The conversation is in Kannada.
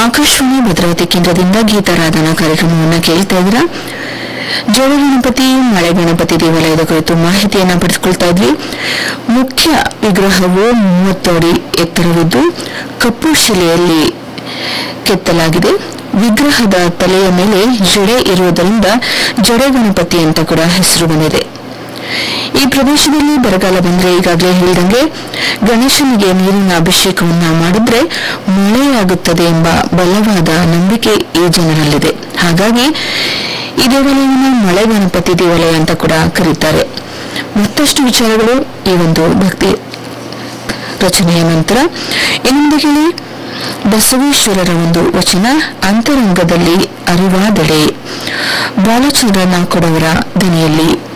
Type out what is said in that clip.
ಆಕಾಶವಾಣಿ ಭದ್ರಾವತಿ ಕೇಂದ್ರದಿಂದ ಗೀತಾರಾಧನಾ ಕಾರ್ಯಕ್ರಮವನ್ನು ಕೇಳ್ತಾ ಇದ್ದೀರಾ ಜೋಳ ಗಣಪತಿ ಮಳೆ ಗಣಪತಿ ದೇವಾಲಯದ ಕುರಿತು ಮಾಹಿತಿಯನ್ನ ಪಡೆದುಕೊಳ್ತಾ ಇದ್ವಿ ಮುಖ್ಯ ವಿಗ್ರಹವು ಮೂವತ್ತು ಅಡಿ ಎತ್ತರವಿದ್ದು ಕಪ್ಪು ಶಿಲೆಯಲ್ಲಿ ಕೆತ್ತಲಾಗಿದೆ ವಿಗ್ರಹದ ತಲೆಯ ಮೇಲೆ ಜಡೆ ಇರುವುದರಿಂದ ಜಡೆ ಗಣಪತಿ ಅಂತ ಕೂಡ ಹೆಸರು ಬಂದಿದೆ ಈ ಪ್ರದೇಶದಲ್ಲಿ ಬರಗಾಲ ಬಂದ್ರೆ ಈಗಾಗಲೇ ಹೇಳಿದಂಗೆ ಗಣೇಶನಿಗೆ ನೀರಿನ ಅಭಿಷೇಕವನ್ನ ಮಾಡಿದ್ರೆ ಮಳೆಯಾಗುತ್ತದೆ ಎಂಬ ಬಲವಾದ ನಂಬಿಕೆ ಈ ಜನರಲ್ಲಿದೆ ಹಾಗಾಗಿ ಈ ದೇವಾಲಯವನ್ನು ಮಳೆ ಗಣಪತಿ ದೇವಾಲಯ ಅಂತ ಕೂಡ ಕರೀತಾರೆ ಮತ್ತಷ್ಟು ವಿಚಾರಗಳು ಈ ಒಂದು ಭಕ್ತಿ ರಚನೆಯ ನಂತರ ಇನ್ನೊಂದು ಹೇಳಿ ಬಸವೇಶ್ವರರ ಒಂದು ವಚನ ಅಂತರಂಗದಲ್ಲಿ ಅರಿವಾದಡೆ ಬಾಲಚಂದ್ರನ ಕೊಡವರ ದನಿಯಲ್ಲಿ